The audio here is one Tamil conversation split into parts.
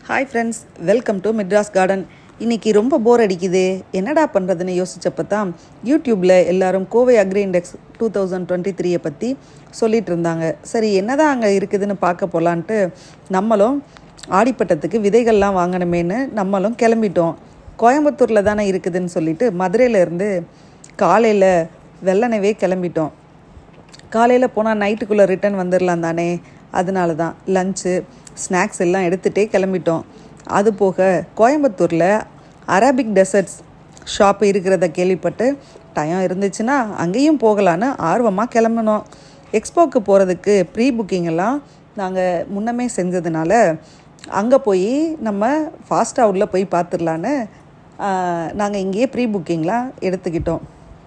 hi friends welcome to Madras garden இன்னைக்கு ரொம்ப போர் அடிக்குது என்னடா பண்ணுறதுன்னு யோசிச்சப்போ தான் யூடியூப்பில் எல்லாரும் Kovai agri index two thousand twenty த்ரீயை பற்றி சொல்லிட்டு இருந்தாங்க சரி என்னதான் அங்கே இருக்குதுன்னு பார்க்க போகலான்ட்டு நம்மளும் ஆடிப்பட்டத்துக்கு விதைகள்லாம் வாங்கணுமேன்னு நம்மளும் கிளம்பிட்டோம் கோயம்புத்தூரில் தானே இருக்குதுன்னு சொல்லிட்டு மதுரையிலேருந்து காலையில் வெள்ளனவே கிளம்பிட்டோம் காலையில் போனால் நைட்டுக்குள்ளே ரிட்டர்ன் வந்துடலாம் தானே அதனால தான் லஞ்சு ஸ்நாக்ஸ் எல்லாம் எடுத்துகிட்டே கிளம்பிட்டோம் அது போக கோயம்புத்தூரில் அரபிக் டெசர்ட்ஸ் ஷாப் இருக்கிறத கேள்விப்பட்டு டைம் இருந்துச்சுன்னா அங்கேயும் போகலான்னு ஆர்வமாக கிளம்பினோம் எக்ஸ்போக்கு போகிறதுக்கு ப்ரீ புக்கிங் எல்லாம் நாங்கள் முன்னமே செஞ்சதுனால அங்கே போய் நம்ம ஃபாஸ்ட்டாக உள்ளே போய் பார்த்துடலான்னு நாங்கள் இங்கேயே ப்ரீ புக்கிங்லாம் எடுத்துக்கிட்டோம்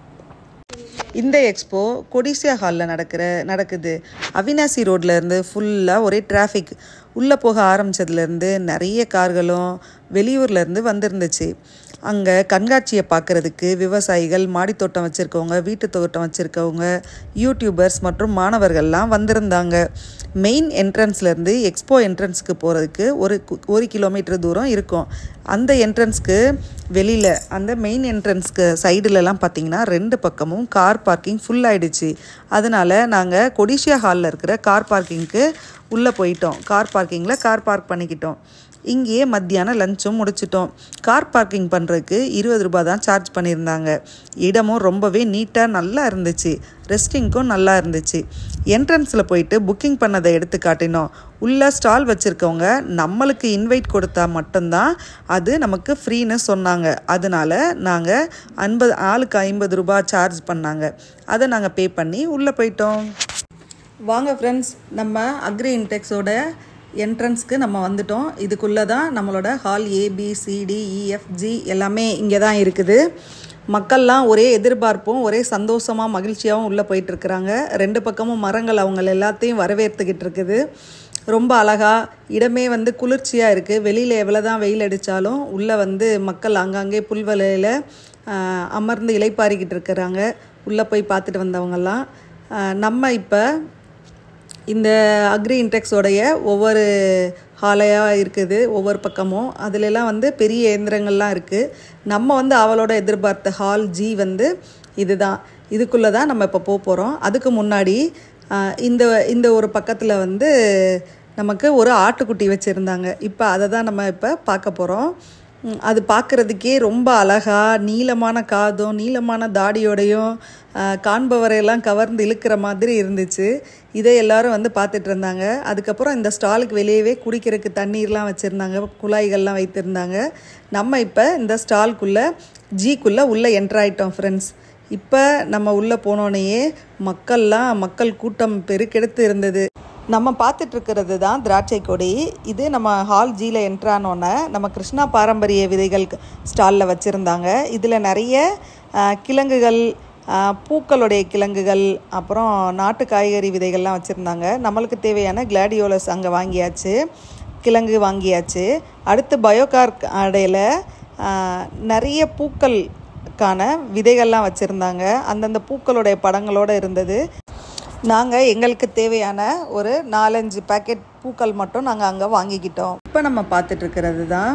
இந்த எக்ஸ்போ கொடிசியா ஹாலில் நடக்கிற நடக்குது அவினாசி ரோட்ல இருந்து ஃபுல்லாக ஒரே டிராஃபிக் உள்ளே போக ஆரம்பித்ததுலேருந்து நிறைய கார்களும் வெளியூர்லேருந்து வந்திருந்துச்சு அங்கே கண்காட்சியை பார்க்குறதுக்கு விவசாயிகள் மாடித்தோட்டம் வச்சுருக்கவங்க வீட்டு தோட்டம் வச்சுருக்கவங்க யூடியூபர்ஸ் மற்றும் மாணவர்கள்லாம் வந்திருந்தாங்க மெயின் என்ட்ரன்ஸ்லேருந்து எக்ஸ்போ என்ட்ரன்ஸுக்கு போகிறதுக்கு ஒரு ஒரு கிலோமீட்டர் தூரம் இருக்கும் அந்த என்ட்ரன்ஸ்க்கு வெளியில் அந்த மெயின் என்ட்ரன்ஸ்க்கு சைடுலலாம் பார்த்தீங்கன்னா ரெண்டு பக்கமும் கார் பார்க்கிங் ஃபுல் ஆயிடுச்சு அதனால் நாங்கள் கொடிஷியா ஹாலில் இருக்கிற கார் பார்க்கிங்க்கு உள்ளே போயிட்டோம் கார் பார்க்கிங்கில் கார் பார்க் பண்ணிக்கிட்டோம் இங்கேயே மத்தியானம் லஞ்சும் முடிச்சிட்டோம் கார் பார்க்கிங் பண்ணுறதுக்கு இருபது ரூபாய் தான் சார்ஜ் பண்ணியிருந்தாங்க இடமும் ரொம்பவே நீட்டாக நல்லா இருந்துச்சு ரெஸ்டிங்க்கும் நல்லா இருந்துச்சு என்ட்ரன்ஸில் போயிட்டு புக்கிங் பண்ணதை எடுத்து காட்டினோம் உள்ள ஸ்டால் வச்சுருக்கவங்க நம்மளுக்கு இன்வைட் கொடுத்தா மட்டும்தான் அது நமக்கு ஃப்ரீன்னு சொன்னாங்க அதனால நாங்கள் ஐம்பது ஆளுக்கு ஐம்பது ரூபாய் சார்ஜ் பண்ணாங்க அதை நாங்கள் பே பண்ணி உள்ளே போயிட்டோம் வாங்க ஃப்ரெண்ட்ஸ் நம்ம அக்ரி இன்டெக்ஸோட என்ட்ரன்ஸ்க்கு நம்ம வந்துட்டோம் இதுக்குள்ளே தான் நம்மளோட ஹால் ஏபிசிடிஇஎஃப்ஜி எல்லாமே இங்கே தான் இருக்குது மக்கள்லாம் ஒரே எதிர்பார்ப்பும் ஒரே சந்தோஷமாக மகிழ்ச்சியாகவும் உள்ளே போயிட்டுருக்குறாங்க ரெண்டு பக்கமும் மரங்கள் அவங்க எல்லாத்தையும் வரவேற்றுக்கிட்டு இருக்குது ரொம்ப அழகாக இடமே வந்து குளிர்ச்சியாக இருக்குது வெளியில் எவ்வளோ தான் வெயில் அடித்தாலும் உள்ளே வந்து மக்கள் அங்கங்கே புல்வெளியில் அமர்ந்து இலைப்பாரிக்கிட்டு இருக்கிறாங்க உள்ளே போய் பார்த்துட்டு வந்தவங்கெல்லாம் நம்ம இப்போ இந்த அக்ரி இன்டெக்ஸோடைய ஒவ்வொரு ஹாலையாக இருக்குது ஒவ்வொரு பக்கமும் அதிலெல்லாம் வந்து பெரிய இயந்திரங்கள்லாம் இருக்குது நம்ம வந்து அவளோட எதிர்பார்த்த ஹால் ஜி வந்து இதுதான் இதுக்குள்ளே தான் நம்ம இப்போ போக போகிறோம் அதுக்கு முன்னாடி இந்த இந்த ஒரு பக்கத்தில் வந்து நமக்கு ஒரு ஆட்டுக்குட்டி வச்சுருந்தாங்க இப்போ அதை தான் நம்ம இப்போ பார்க்க போகிறோம் அது பார்க்குறதுக்கே ரொம்ப அழகாக நீளமான காதும் நீளமான தாடியோடையும் காண்பவரையெல்லாம் கவர்ந்து இழுக்கிற மாதிரி இருந்துச்சு இதை எல்லாரும் வந்து பார்த்துட்டு இருந்தாங்க அதுக்கப்புறம் இந்த ஸ்டாலுக்கு வெளியவே குடிக்கிறதுக்கு தண்ணீர்லாம் வச்சுருந்தாங்க குழாய்கள்லாம் வைத்திருந்தாங்க நம்ம இப்போ இந்த ஸ்டால்குள்ளே ஜிக்குள்ளே உள்ளே என்ட்ராயிட்டோம் ஃப்ரெண்ட்ஸ் இப்போ நம்ம உள்ளே போனோடனேயே மக்கள்லாம் மக்கள் கூட்டம் பெருக்கெடுத்து இருந்தது நம்ம பார்த்துட்ருக்கிறது தான் திராட்சை கொடி இது நம்ம ஹால் ஜியில் என்ட்ரானோன்னே நம்ம கிருஷ்ணா பாரம்பரிய விதைகள் ஸ்டாலில் வச்சுருந்தாங்க இதில் நிறைய கிழங்குகள் பூக்களுடைய கிழங்குகள் அப்புறம் நாட்டு காய்கறி விதைகள்லாம் வச்சுருந்தாங்க நம்மளுக்கு தேவையான கிளாடியோலஸ் அங்கே வாங்கியாச்சு கிழங்கு வாங்கியாச்சு அடுத்து பயோகார் அடையில் நிறைய பூக்களுக்கான விதைகள்லாம் வச்சுருந்தாங்க அந்தந்த பூக்களுடைய படங்களோடு இருந்தது நாங்கள் எங்களுக்கு தேவையான ஒரு நாலஞ்சு பேக்கெட் பூக்கள் மட்டும் நாங்கள் அங்கே வாங்கிக்கிட்டோம் இப்போ நம்ம பார்த்துட்ருக்கிறது தான்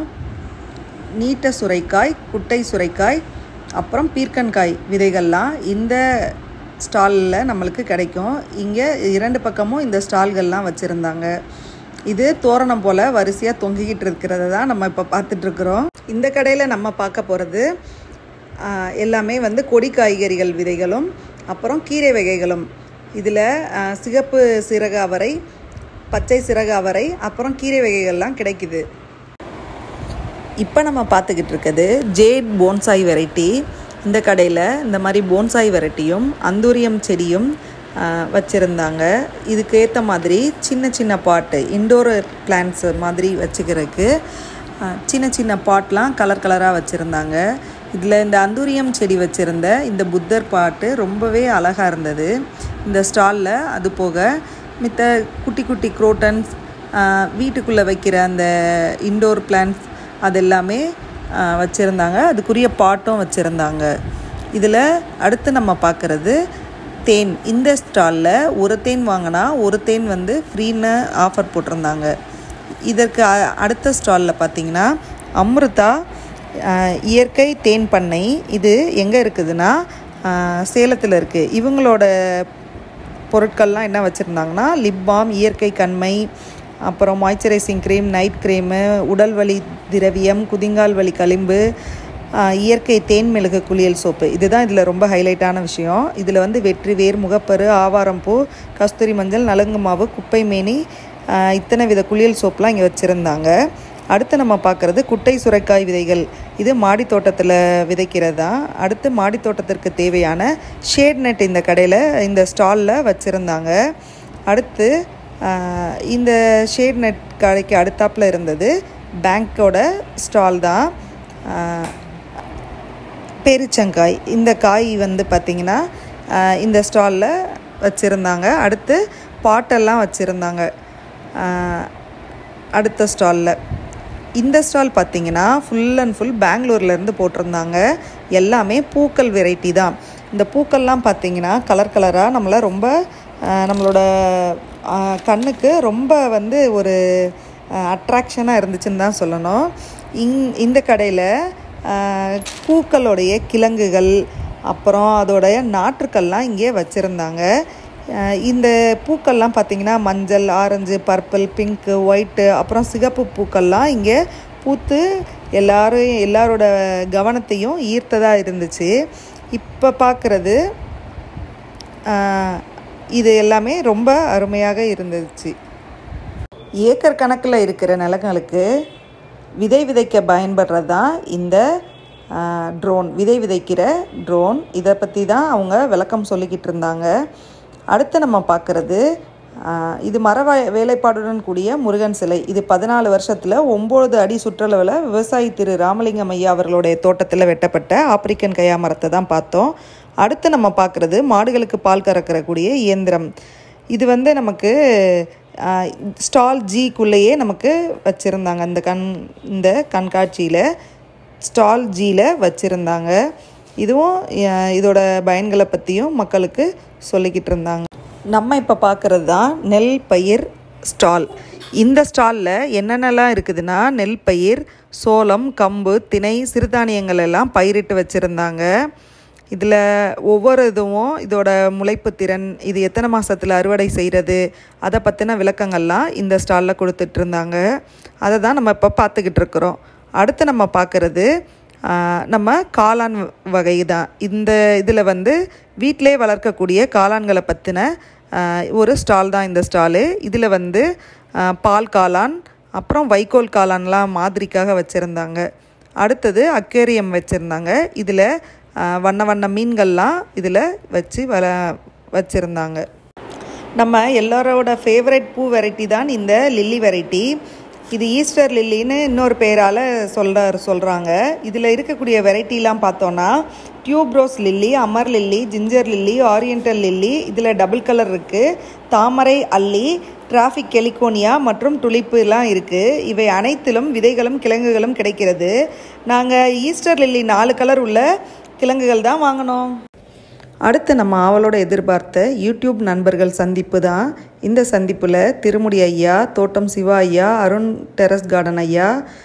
நீட்ட சுரைக்காய் குட்டை சுரைக்காய் அப்புறம் பீர்க்கன்காய் விதைகள்லாம் இந்த ஸ்டாலில் நம்மளுக்கு கிடைக்கும் இங்கே இரண்டு பக்கமும் இந்த ஸ்டால்கள்லாம் வச்சுருந்தாங்க இது தோரணம் போல் வரிசையாக தொங்கிக்கிட்டு இருக்கிறத தான் நம்ம இப்போ பார்த்துட்ருக்குறோம் இந்த கடையில் நம்ம பார்க்க போகிறது எல்லாமே வந்து கொடி காய்கறிகள் விதைகளும் அப்புறம் கீரை வகைகளும் இதில் சிகப்பு சிறகு அவரை பச்சை சிறகு அவரை அப்புறம் கீரை வகைகள்லாம் கிடைக்குது இப்போ நம்ம பார்த்துக்கிட்டு இருக்கிறது ஜேட் போன்சாய் வெரைட்டி இந்த கடையில் இந்த மாதிரி போன்சாய் வெரைட்டியும் அந்தூரியம் செடியும் வச்சுருந்தாங்க இதுக்கு ஏற்ற மாதிரி சின்ன சின்ன பாட்டு இண்டோர் பிளான்ட்ஸ் மாதிரி வச்சுக்கிறதுக்கு சின்ன சின்ன பாட்லாம் கலர் கலராக வச்சுருந்தாங்க இதில் இந்த அந்தூரியம் செடி வச்சுருந்த இந்த புத்தர் பாட்டு ரொம்பவே அழகாக இருந்தது இந்த ஸ்டாலில் அது போக மித்த குட்டி குட்டி குரோட்டன்ஸ் வீட்டுக்குள்ளே வைக்கிற அந்த இண்டோர் பிளான்ட்ஸ் அது எல்லாமே வச்சுருந்தாங்க அதுக்குரிய பாட்டும் வச்சுருந்தாங்க இதில் அடுத்து நம்ம பார்க்குறது தேன் இந்த ஸ்டாலில் ஒரு தேன் வாங்கினா ஒரு தேன் வந்து ஃப்ரீன்னு ஆஃபர் போட்டிருந்தாங்க இதற்கு அ- அடுத்த ஸ்டாலில் பார்த்தீங்கன்னா அம்ருதா ஆஹ், இயற்கை தேன் பண்ணை இது எங்கே இருக்குதுன்னா சேலத்தில் இருக்குது இவங்களோட பொருட்கள்லாம் என்ன வச்சுருந்தாங்கன்னா லிப் பாம் இயற்கை கண்மை அப்புறம் மாய்ச்சரைசிங் க்ரீம் நைட் க்ரீமு உடல் வலி திரவியம் குதிங்கால் வலி களிம்பு ஆஹ், இயற்கை தேன் மிளகு குளியல் சோப்பு இதுதான் இதில் ரொம்ப ஹைலைட்டான விஷயம் இதில் வந்து வெற்றி வேர் முகப்பரு ஆவாரம்பூ கஸ்தூரி மஞ்சள் நலுங்கு மாவு குப்பை மேனி ஆஹ், இத்தனை வித குளியல் சோப்லாம் இங்கே வச்சுருந்தாங்க அடுத்து நம்ம பார்க்குறது குட்டை சுரைக்காய் விதைகள் இது மாடி தோட்டத்தில் விதைக்கிறதா அடுத்து மாடி தோட்டத்திற்கு தேவையான ஷேட் நெட் இந்த கடையில் இந்த ஸ்டாலில் வச்சுருந்தாங்க அடுத்து ஆஹ், இந்த ஷேட் நெட் கடைக்கு அடுத்தாப்பில் இருந்தது பேங்க்கோட ஸ்டால் தான் ஆஹ், பேரிச்சங்காய் இந்த காய் வந்து பார்த்திங்கன்னா ஆஹ், இந்த ஸ்டாலில் வச்சுருந்தாங்க அடுத்து பாட்டெல்லாம் வச்சுருந்தாங்க அடுத்த ஸ்டாலில் இந்த ஸ்டால் பார்த்தீங்கன்னா ஃபுல் அண்ட் ஃபுல் பெங்களூர்லேருந்து போட்டிருந்தாங்க எல்லாமே பூக்கள் வெரைட்டி தான் இந்த பூக்கள்லாம் பார்த்தீங்கன்னா கலர் கலராக நம்மளை ரொம்ப ஆஹ், நம்மளோட ஆஹ், கண்ணுக்கு ரொம்ப வந்து ஒரு அட்ராக்ஷனாக இருந்துச்சுன்னு தான் சொல்லணும் இங் இந்த கடையில் ஆஹ், பூக்களுடைய கிழங்குகள் அப்புறம் அதோடைய நாற்றுக்கள்லாம் இங்கே வச்சுருந்தாங்க அஹ் இந்த பூக்கள்லாம் பார்த்தீங்கன்னா மஞ்சள் ஆரஞ்சு பர்பிள் பிங்க்கு ஒயிட்டு அப்புறம் சிகப்பு பூக்கள்லாம் இங்கே பூத்து எல்லாரும் எல்லாரோட கவனத்தையும் ஈர்த்ததாக இருந்துச்சு இப்போ பார்க்குறது இது எல்லாமே ரொம்ப அருமையாக இருந்துச்சு ஏக்கர் கணக்கில் இருக்கிற நிலங்களுக்கு விதை விதைக்க பயன்படுறது தான் இந்த ட்ரோன் விதை விதைக்கிற ட்ரோன் இதை பற்றி தான் அவங்க விளக்கம் சொல்லிக்கிட்டு இருந்தாங்க அடுத்து நம்ம பார்க்குறது இது மர வ- வேலைப்பாடுடன் கூடிய முருகன் சிலை இது பதினாலு வருஷத்தில் ஒம்பது அடி சுற்றளவில் விவசாயி திரு ராமலிங்கம் ஐயா அவர்களுடைய தோட்டத்தில் வெட்டப்பட்ட ஆப்பிரிக்கன் கயா மரத்தை தான் பார்த்தோம் அடுத்து நம்ம பார்க்குறது மாடுகளுக்கு பால் கறக்கக்கூடிய இயந்திரம் இது வந்து நமக்கு ஸ்டால் ஜிக்குள்ளேயே நமக்கு வச்சுருந்தாங்க இந்த கண் இந்த கண்காட்சியில் ஸ்டால் ஜியில் வச்சுருந்தாங்க இதுவும் அஹ், இதோட பயன்களை பற்றியும் மக்களுக்கு சொல்லிக்கிட்டு இருந்தாங்க நம்ம இப்போ பார்க்குறது தான் நெல் பயிர் ஸ்டால் இந்த ஸ்டாலில் என்னென்னலாம் இருக்குதுன்னா நெல் பயிர் சோளம் கம்பு திணை சிறுதானியங்கள் எல்லாம் பயிரிட்டு வச்சுருந்தாங்க இதில் ஒவ்வொரு இதுவும் இதோட முளைப்பு திறன் இது எத்தனை மாதத்தில் அறுவடை செய்கிறது அதை பற்றின விளக்கங்கள்லாம் இந்த ஸ்டாலில் கொடுத்துட்டு இருந்தாங்க அதை தான் நம்ம இப்போ பார்த்துக்கிட்டு இருக்கிறோம் அடுத்து நம்ம பார்க்குறது நம்ம காளான் வகை தான் இந்த இதில் வந்து வீட்டிலே வளர்க்கக்கூடிய காளான்களை பற்றின ஒரு ஸ்டால் தான் இந்த ஸ்டாலு இதில் வந்து ஆ, பால் காளான் அப்புறம் வைக்கோல் காளான்லாம் மாதிரிக்காக வச்சுருந்தாங்க அடுத்தது அக்வேரியம் வச்சுருந்தாங்க இதில் வண்ண வண்ண மீன்கள்லாம் இதில் வச்சு வள வச்சுருந்தாங்க நம்ம எல்லாரோட ஃபேவரட் பூ வெரைட்டி தான் இந்த லில்லி வெரைட்டி இது ஈஸ்டர் லில்லின்னு இன்னொரு பேரால் சொல்ற சொல்கிறாங்க இதில் இருக்கக்கூடிய வெரைட்டிலாம் பார்த்தோன்னா டியூப் ரோஸ் லில்லி அமர் lily ginger lily oriental lily இதில் டபுள் கலர் இருக்குது தாமரை அல்லி டிராஃபிக் கெலிகோனியா மற்றும் துளிப்புலாம் இருக்குது இவை அனைத்திலும் விதைகளும் கிழங்குகளும் கிடைக்கிறது நாங்கள் ஈஸ்டர் லில்லி நாலு கலர் உள்ள கிழங்குகள் தான் வாங்கினோம் அடுத்து நம்ம ஆவலோட எதிர்பார்த்த யூடியூப் நண்பர்கள் சந்திப்பு தான் இந்த சந்திப்பில் திருமுடி ஐயா தோட்டம் சிவா ஐயா அருண் டெரஸ் கார்டன் ஐயா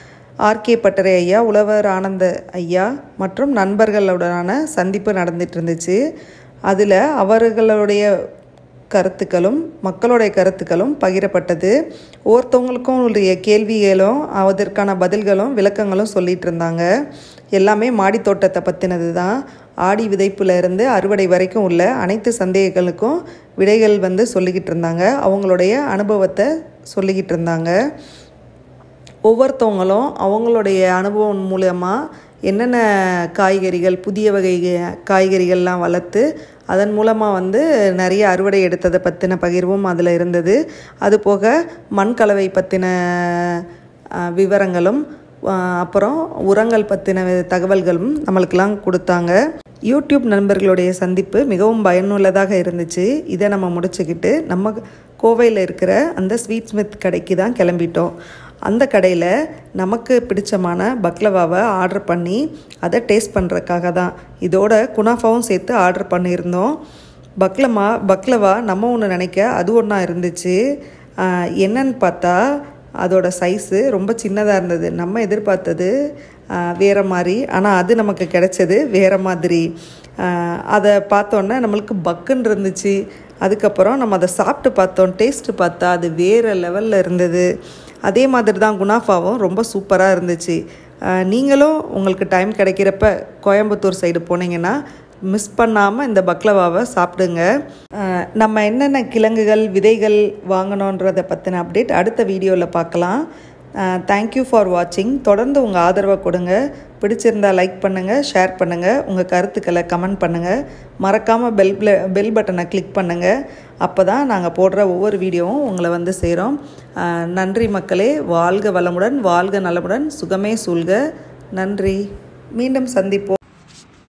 ஆர்கே பட்டறை ஐயா உழவர் ஆனந்த ஐயா மற்றும் நண்பர்களுடனான சந்திப்பு நடந்துட்டு இருந்துச்சு அதில் அவர்களுடைய கருத்துக்களும் மக்களுடைய கருத்துக்களும் பகிரப்பட்டது ஒவ்வொருத்தவங்களுக்கும் உடைய கேள்விகளும் அதற்கான பதில்களும் விளக்கங்களும் சொல்லிட்டு இருந்தாங்க எல்லாமே மாடி தோட்டத்தை பற்றினது தான் ஆடி விதைப்புல இருந்து அறுவடை வரைக்கும் உள்ள அனைத்து சந்தேகங்களுக்கும் விடைகள் வந்து சொல்லிக்கிட்டு இருந்தாங்க அவங்களுடைய அனுபவத்தை சொல்லிக்கிட்டு இருந்தாங்க ஒவ்வொருத்தவங்களும் அவங்களுடைய அனுபவம் மூலமாக என்னென்ன காய்கறிகள் புதிய வகை காய்கறிகள்லாம் வளர்த்து அதன் மூலமாக வந்து நிறைய அறுவடை எடுத்ததை பற்றின பகிர்வும் அதில் இருந்தது அதுபோக மண் கலவை பற்றின விவரங்களும் அஹ், அப்புறம் உரங்கள் பற்றின தகவல்களும் நம்மளுக்கெல்லாம் கொடுத்தாங்க யூடியூப் நண்பர்களுடைய சந்திப்பு மிகவும் பயனுள்ளதாக இருந்துச்சு இதை நம்ம முடிச்சுக்கிட்டு நம்ம கோவையில் இருக்கிற அந்த ஸ்வீட் ஸ்மித் கடைக்கு தான் கிளம்பிட்டோம் அந்த கடையில் நமக்கு பிடிச்சமான பக்லவாவை ஆர்டர் பண்ணி அதை டேஸ்ட் பண்ணுறதுக்காக தான் இதோட குனாஃபாவும் சேர்த்து ஆர்டர் பண்ணியிருந்தோம் பக்லமா பக்லவா நம்ம ஒன்று நினைக்க அது ஒன்றா இருந்துச்சு ஆஹ் என்னன்னு பார்த்தா அதோட சைஸு ரொம்ப சின்னதாக இருந்தது நம்ம எதிர்பார்த்தது வேறு மாதிரி ஆனால் அது நமக்கு கிடைச்சது வேறு மாதிரி அதை பார்த்தோன்னே நம்மளுக்கு பக்குன்னு இருந்துச்சு அதுக்கப்புறம் நம்ம அதை சாப்பிட்டு பார்த்தோம் டேஸ்ட்டு பார்த்தா அது வேறு லெவலில் இருந்தது அதே மாதிரி தான் குணாஃபாவும் ரொம்ப சூப்பராக இருந்துச்சு நீங்களும் உங்களுக்கு டைம் கிடைக்கிறப்ப கோயம்புத்தூர் சைடு போனீங்கன்னா மிஸ் பண்ணாமல் இந்த பக்லவாவை சாப்பிடுங்க நம்ம என்னென்ன கிழங்குகள் விதைகள் வாங்கணுன்றதை பற்றின அப்டேட் அடுத்த வீடியோவில் பார்க்கலாம் தேங்க்யூ ஃபார் வாட்சிங் தொடர்ந்து உங்கள் ஆதரவை கொடுங்க பிடிச்சிருந்தால் லைக் பண்ணுங்கள் ஷேர் பண்ணுங்கள் உங்கள் கருத்துக்களை கமெண்ட் பண்ணுங்கள் மறக்காமல் பெல் பெல் பட்டனை கிளிக் பண்ணுங்கள் அப்போ தான் நாங்கள் போடுற ஒவ்வொரு வீடியோவும் உங்களை வந்து சேரும் நன்றி மக்களே வாழ்க வளமுடன் வாழ்க நலமுடன் சுகமே சூழ்க நன்றி மீண்டும் சந்திப்போம்